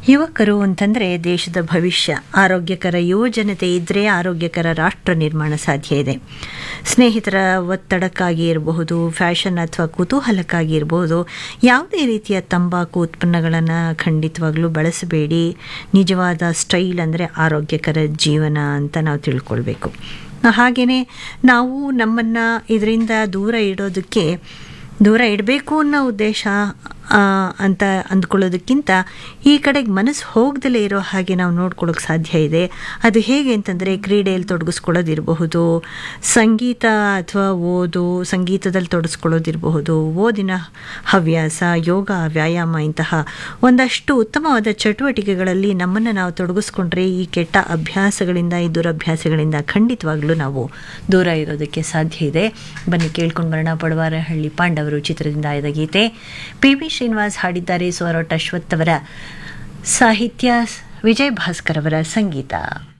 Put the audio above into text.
ಯುವಕರು ಅಂತಂದರೆ ದೇಶದ ಭವಿಷ್ಯ ಆರೋಗ್ಯಕರ ಯುವಜನತೆ ಇದ್ದರೆ ಆರೋಗ್ಯಕರ ರಾಷ್ಟ್ರ ನಿರ್ಮಾಣ ಸಾಧ್ಯ ಇದೆ ಸ್ನೇಹಿತರ ಒತ್ತಡಕ್ಕಾಗಿ ಇರಬಹುದು ಫ್ಯಾಷನ್ ಅಥವಾ ಕುತೂಹಲಕ್ಕಾಗಿ ಇರಬಹುದು ಯಾವುದೇ ರೀತಿಯ ತಂಬಾಕು ಉತ್ಪನ್ನಗಳನ್ನು ಖಂಡಿತವಾಗ್ಲೂ ಬಳಸಬೇಡಿ ನಿಜವಾದ ಸ್ಟೈಲ್ ಅಂದರೆ ಆರೋಗ್ಯಕರ ಜೀವನ ಅಂತ ನಾವು ತಿಳ್ಕೊಳ್ಬೇಕು ಹಾಗೆಯೇ ನಾವು ನಮ್ಮನ್ನು ಇದರಿಂದ ದೂರ ಇಡೋದಕ್ಕೆ ದೂರ ಇಡಬೇಕು ಅನ್ನೋ ಉದ್ದೇಶ ಅಂತ ಅಂದ್ಕೊಳ್ಳೋದಕ್ಕಿಂತ ಈ ಕಡೆಗೆ ಮನಸ್ಸು ಹೋಗ್ದಲೇ ಇರೋ ಹಾಗೆ ನಾವು ನೋಡ್ಕೊಳ್ಳೋಕೆ ಸಾಧ್ಯ ಇದೆ ಅದು ಹೇಗೆ ಅಂತಂದರೆ ಕ್ರೀಡೆಯಲ್ಲಿ ತೊಡಗಿಸ್ಕೊಳ್ಳೋದಿರಬಹುದು ಸಂಗೀತ ಅಥವಾ ಓದು ಸಂಗೀತದಲ್ಲಿ ತೊಡಗಿಸ್ಕೊಳ್ಳೋದಿರಬಹುದು ಓದಿನ ಹವ್ಯಾಸ ಯೋಗ ವ್ಯಾಯಾಮ ಇಂತಹ ಒಂದಷ್ಟು ಉತ್ತಮವಾದ ಚಟುವಟಿಕೆಗಳಲ್ಲಿ ನಮ್ಮನ್ನು ನಾವು ತೊಡಗಿಸ್ಕೊಂಡ್ರೆ ಈ ಕೆಟ್ಟ ಅಭ್ಯಾಸಗಳಿಂದ ಈ ದುರಭ್ಯಾಸಗಳಿಂದ ಖಂಡಿತವಾಗ್ಲೂ ನಾವು ದೂರ ಇರೋದಕ್ಕೆ ಸಾಧ್ಯ ಇದೆ ಬನ್ನಿ ಕೇಳ್ಕೊಂಡು ಬರೋಣ ಪಡವಾರಹಳ್ಳಿ ಪಾಂಡವರು ಚಿತ್ರದಿಂದ ಆಯ್ದ ಗೀತೆ ಪಿ ವಿ ಶ್ರೀನಿವಾಸ್ ಹಾಡಿದ್ದಾರೆ ಸೋರೋಟ್ ಅಶ್ವಥ್ ಅವರ ಸಾಹಿತ್ಯ ವಿಜಯ್ ಭಾಸ್ಕರ್ ಅವರ ಸಂಗೀತ